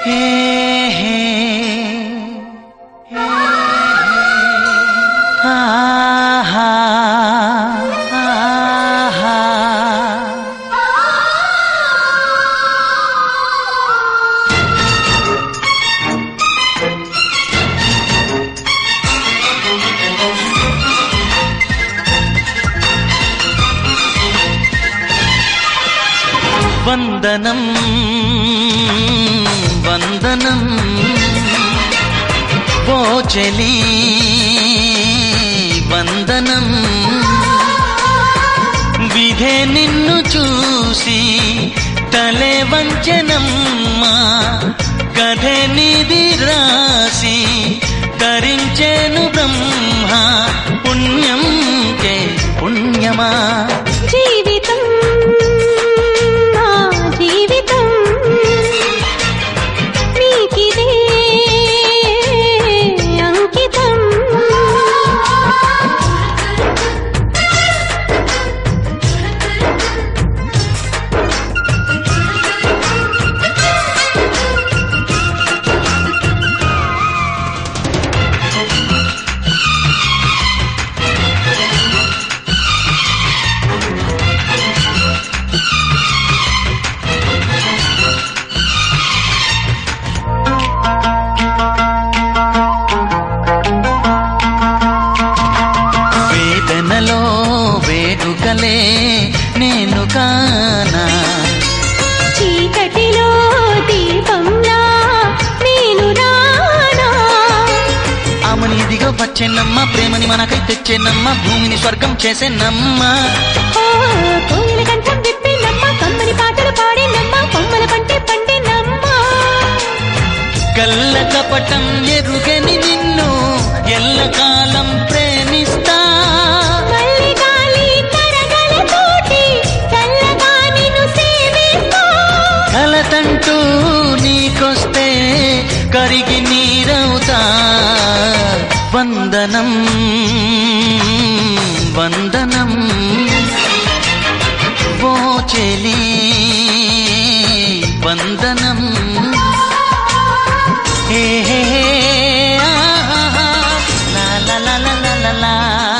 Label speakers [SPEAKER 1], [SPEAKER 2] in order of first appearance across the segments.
[SPEAKER 1] హే హే ఆహా ఆహా వందనం వందనం పోచలి వందనం విధే నిన్ను చూసి తలే వంచనమ్మా కథే నిధి రాసి తరించేను బ్రహ్మ పుణ్యం కే పుణ్యమా
[SPEAKER 2] జీవితం నా జీవితం నీకిదే అంకితం
[SPEAKER 1] వేదనలో వేడుకలే నేను కానా
[SPEAKER 2] చీకటిలో దీపంలా నేను రానా
[SPEAKER 1] ఆమెని ఇదిగో వచ్చేనమ్మ ప్రేమని మనకై తెచ్చేనమ్మ భూమిని స్వర్గం చేసేనమ్మ
[SPEAKER 2] ఓ కోయిల కంఠం విప్పినమ్మ కమ్మని పాటలు పాడినమ్మ కొమ్మల పంటే పండినమ్మ
[SPEAKER 1] కళ్ళ కపటం ఎరుగని నిన్ను ఎల్లకాలం ప్రేమిస్తా
[SPEAKER 2] మళ్ళీ గాలి తరగలతోటి చల్లగా నిన్ను సేవిస్తా
[SPEAKER 1] కలతంటూ నీకొస్తే కరిగి నీరవుతా వందనం వందనం ఓ చెలి వందనం హే హే హే, ఆహాహా, లా లా లా లా లా లా లా.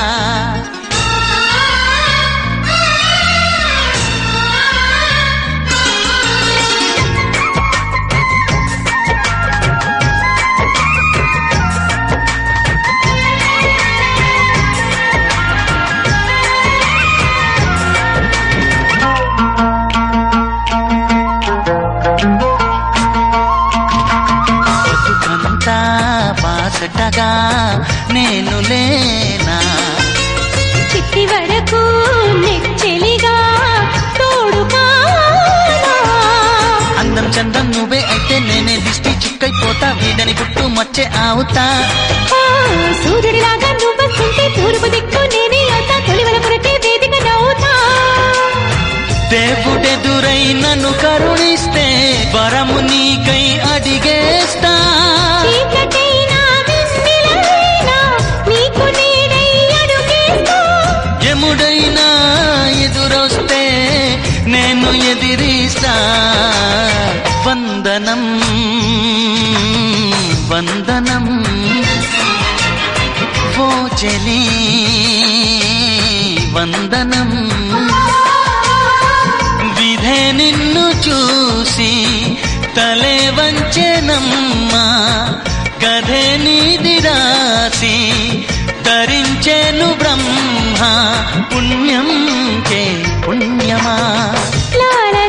[SPEAKER 1] బతుకంతా బాసటగా నేను లేనా
[SPEAKER 2] చిట్టి వరకు నెచ్చెలిగా తోడుగా
[SPEAKER 1] అందం చందం నువ్వే అయితే నేనే దిష్టి చిక్కైపోతా వీడని గుట్టు మచ్చే ఆవుతా
[SPEAKER 2] సూర్యుడిలాగా నువ్వు వస్తుంటే తూర్పు దిక్కు నేనే అవుతా తొలివల పురటే వేదిక నవ్వుతా
[SPEAKER 1] దేవుడెదురై నన్ను కరుణిస్తే వరము నీకై అడిగేస్తా
[SPEAKER 2] చీకటైనా వెన్నెలైనా నీకు నీడై అడుగేస్తా
[SPEAKER 1] ఎముడైనా ఎదురొస్తే నేను ఎదిరిస్తా వందనం వందనం ఓ చెలి వందనం విధే నిన్ను చూసి తలే వంచెనమ్మా కథే నీది రాసి తరించెను బ్రహ్మ పుణ్యం చే పుణ్యమా
[SPEAKER 2] లా లా